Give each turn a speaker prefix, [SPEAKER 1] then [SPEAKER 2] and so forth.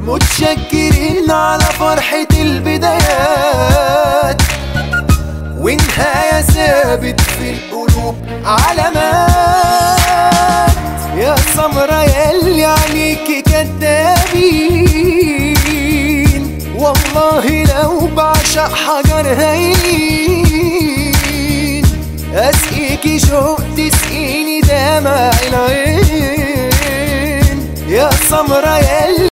[SPEAKER 1] متشكرين على فرحة البدايات ونهاية ثابت في القلوب علامات يا سمرة ياللي عليكي كدابين والله لو بعشق حجر هين اسقيكي شوق تسقيني دمع العين يا سمرة ياللي